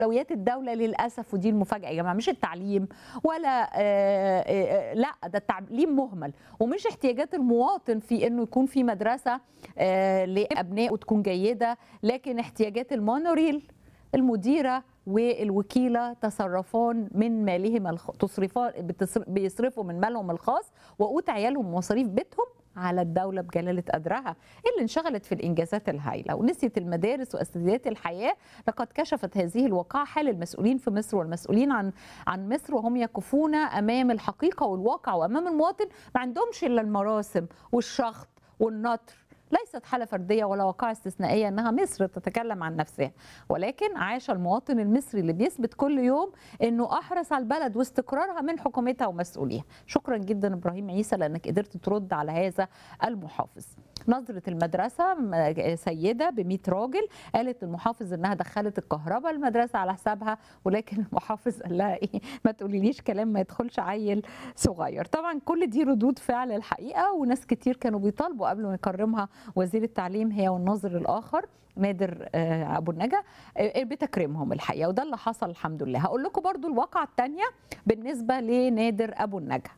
اولويات الدوله للاسف ودي المفاجاه يا جماعه مش التعليم ولا آه، آه، لا ده التعليم مهمل ومش احتياجات المواطن في انه يكون في مدرسه آه، لابنائه تكون جيده لكن احتياجات المونوريل المديره والوكيله تصرفان من مالهم الخ... تصرفان بتصر... بيصرفوا من مالهم الخاص وقوت عيالهم ومصاريف بيتهم على الدولة بجلالة قدرها اللي انشغلت في الإنجازات الهائلة ونسيت المدارس وأساسيات الحياة لقد كشفت هذه الواقعة حال المسؤولين في مصر والمسؤولين عن عن مصر وهم يقفون أمام الحقيقة والواقع وأمام المواطن ما عندهمش إلا المراسم والشخط والنطر ليست حالة فردية ولا واقعة استثنائية أنها مصر تتكلم عن نفسها ولكن عاش المواطن المصري اللي بيثبت كل يوم أنه أحرص على البلد واستقرارها من حكومتها ومسؤوليها شكرا جدا إبراهيم عيسى لأنك قدرت ترد على هذا المحافظ نظرة المدرسة م- سيدة ب 100 راجل قالت المحافظ انها دخلت الكهرباء المدرسة على حسابها ولكن المحافظ قال لها ايه ما تقوليليش كلام ما يدخلش عيل صغير طبعا كل دي ردود فعل الحقيقة وناس كتير كانوا بيطالبوا قبل ما يكرمها وزير التعليم هي والناظر الآخر نادر آه، ابو النجا آه، بتكريمهم الحقيقه وده اللي حصل الحمد لله هقول لكم برضو الواقعه الثانيه بالنسبه لنادر ابو النجا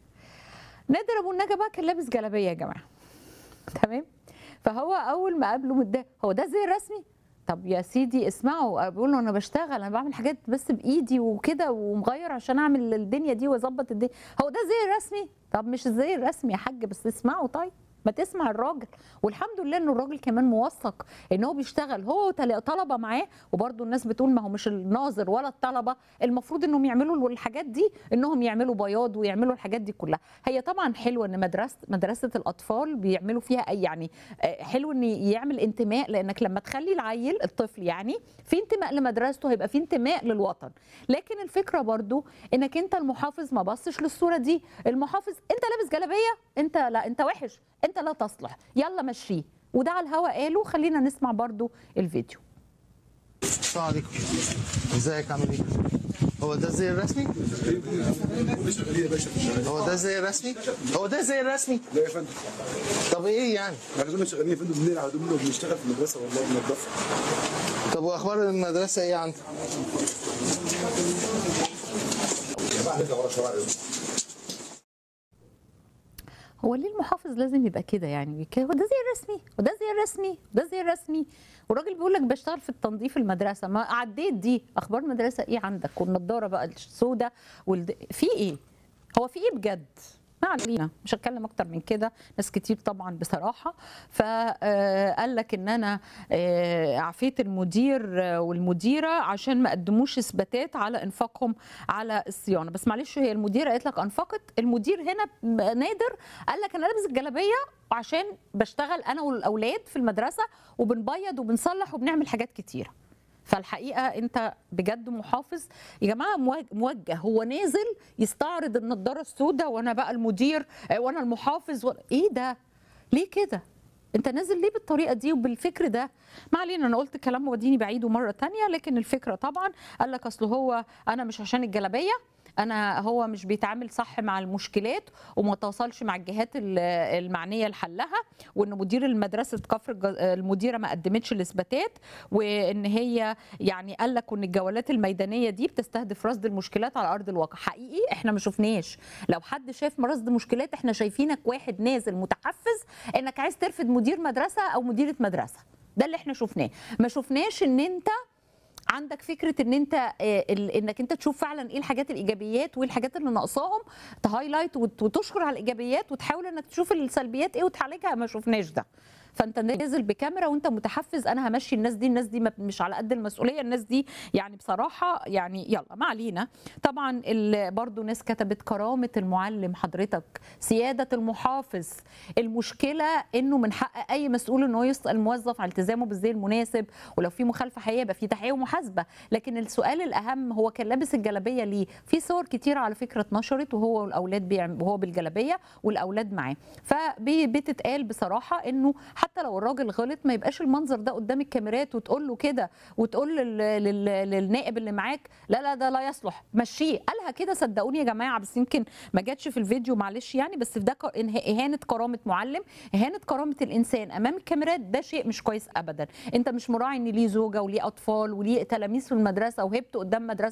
نادر ابو النجا بقى كان لابس جلابيه يا جماعه تمام فهو اول ما قابله متضايق هو ده زي الرسمي طب يا سيدي اسمعوا بقول له انا بشتغل انا بعمل حاجات بس بايدي وكده ومغير عشان اعمل الدنيا دي واظبط الدنيا هو ده زي الرسمي طب مش زي الرسمي يا حاج بس اسمعوا طيب ما تسمع الراجل والحمد لله ان الراجل كمان موثق ان هو بيشتغل هو وتل- طلبه معاه وبرده الناس بتقول ما هو مش الناظر ولا الطلبه المفروض انهم يعملوا الحاجات دي انهم يعملوا بياض ويعملوا الحاجات دي كلها هي طبعا حلوه ان مدرسه مدرسه الاطفال بيعملوا فيها اي يعني آه، حلو ان يعمل انتماء لانك لما تخلي العيل الطفل يعني في انتماء لمدرسته هيبقى في انتماء للوطن لكن الفكره برضو انك انت المحافظ ما بصش للصوره دي المحافظ انت لابس جلابيه انت لا انت وحش انت لا تصلح يلا مشيه وده على الهوا قالوا خلينا نسمع برضو الفيديو السلام عليكم ازيك عامل ايه؟ هو ده زي الرسمي؟ هو ده زي الرسمي؟ هو ده زي الرسمي؟ لا يا فندم طب ايه يعني؟ احنا كنا شغالين يا فندم بنلعب هدومنا وبنشتغل في المدرسه والله بننضفها طب واخبار المدرسه ايه عندك؟ نرجع ورا شويه هو ليه المحافظ لازم يبقى كده يعني كده؟ هو ده زي الرسمي وده زي الرسمي وده زي الرسمي والراجل بيقول لك بشتغل في التنظيف المدرسه ما عديت دي اخبار المدرسه ايه عندك والنضاره بقى السوداء والد... في ايه هو في ايه بجد ما علينا مش هتكلم اكتر من كده ناس كتير طبعا بصراحه فقال لك ان انا آه، عفيت المدير آه، والمديره عشان ما قدموش اثباتات على انفاقهم على الصيانه بس معلش هي المديره قالت لك انفقت المدير هنا نادر قال لك انا لابس الجلابيه عشان بشتغل انا والاولاد في المدرسه وبنبيض وبنصلح وبنعمل حاجات كتيره فالحقيقه انت بجد محافظ يا جماعه موج- موجه هو نازل يستعرض النضاره السوداء وانا بقى المدير آه، وانا المحافظ و... ايه ده ليه كده انت نازل ليه بالطريقه دي وبالفكر ده ما علينا انا قلت كلام وديني بعيده مره تانية لكن الفكره طبعا قال لك اصل هو انا مش عشان الجلابيه انا هو مش بيتعامل صح مع المشكلات وما تواصلش مع الجهات ال- المعنيه لحلها وان مدير المدرسه كفر الج- المديره ما قدمتش الاثباتات وان هي يعني قال لك ان الجولات الميدانيه دي بتستهدف رصد المشكلات على ارض الواقع حقيقي احنا ما شفناش لو حد شاف رصد مشكلات احنا شايفينك واحد نازل متحفز انك عايز ترفض مدير مدرسه او مديره مدرسه ده اللي احنا شفناه ما شفناش ان انت عندك فكره ان انت آه، ال- انك انت تشوف فعلا ايه الحاجات الايجابيات وايه الحاجات اللي ناقصاهم تهايلايت وت- وتشكر على الايجابيات وتحاول انك تشوف السلبيات ايه وتعالجها ما شفناش ده فانت نازل بكاميرا وانت متحفز انا همشي الناس دي الناس دي ما- مش على قد المسؤوليه الناس دي يعني بصراحه يعني يلا ما علينا طبعا ال- برضو ناس كتبت كرامه المعلم حضرتك سياده المحافظ المشكله انه من حق اي مسؤول ان هو يسال الموظف على التزامه بالزي المناسب ولو في مخالفه حقيقيه يبقى في تحقيق ومحاسبه لكن السؤال الاهم هو كان لابس الجلابيه ليه في صور كتير على فكره اتنشرت وهو والاولاد بيعم وهو بالجلابيه والاولاد معاه فبتتقال بصراحه انه حتى لو الراجل غلط ما يبقاش المنظر ده قدام الكاميرات وتقول له كده وتقول لل... لل... للنائب اللي معاك لا لا ده لا يصلح مشيه قالها كده صدقوني يا جماعه بس يمكن ما جاتش في الفيديو معلش يعني بس ده ك- إنه- اهانه كرامه معلم اهانه كرامه الانسان امام الكاميرات ده شيء مش كويس ابدا انت مش مراعي ان ليه زوجه وليه اطفال وليه تلاميذ في المدرسه وهبته قدام مدرسه